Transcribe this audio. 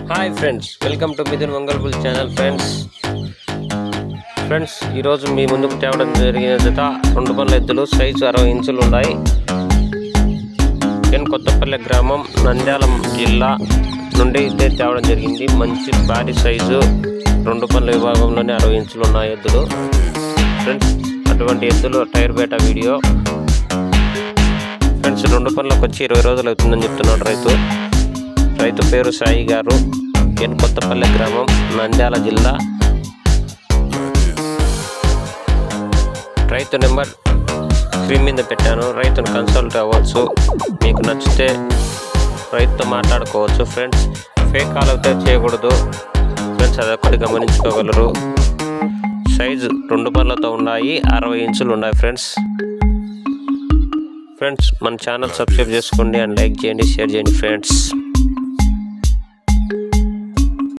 hi friends welcome to Mithun Mangalapul channel friends friends ఈరోజు మీ ముందుకు తేవడం జరిగిన జత రెండు పనుల ఎద్దులు సైజు అరవై ఇంచులు ఉన్నాయి ఎన్ కొత్తపల్లె గ్రామం నంద్యాల జిల్లా నుండి ఇదే తేవడం జరిగింది మంచి భారీ సైజు రెండు పనుల విభాగంలోనే అరవై ఇంచులు ఉన్నాయి ఎద్దులు ఫ్రెండ్స్ అటువంటి ఎద్దులు టైర్ బేటా వీడియో ఫ్రెండ్స్ రెండు పనులకు వచ్చి ఇరవై రోజులు అవుతుందని చెప్తున్నాడు రైతు రైతు పేరు సాయి గారు ఎన్ కొత్తపల్లె గ్రామం నంద్యాల జిల్లా రైతు నెంబర్ స్క్రీన్ మీద పెట్టాను రైతును కన్సల్ట్ అవ్వచ్చు మీకు నచ్చితే రైతుతో మాట్లాడుకోవచ్చు ఫ్రెండ్స్ ఫేక్ కాల్ అయితే చేయకూడదు ఫ్రెండ్స్ అదొక్కటి గమనించుకోగలరు సైజు రెండు పనులతో ఉన్నాయి అరవై ఇంచులు ఉన్నాయి ఫ్రెండ్స్ ఫ్రెండ్స్ మన ఛానల్ సబ్స్క్రైబ్ చేసుకోండి అండ్ లైక్ చేయండి షేర్ చేయండి ఫ్రెండ్స్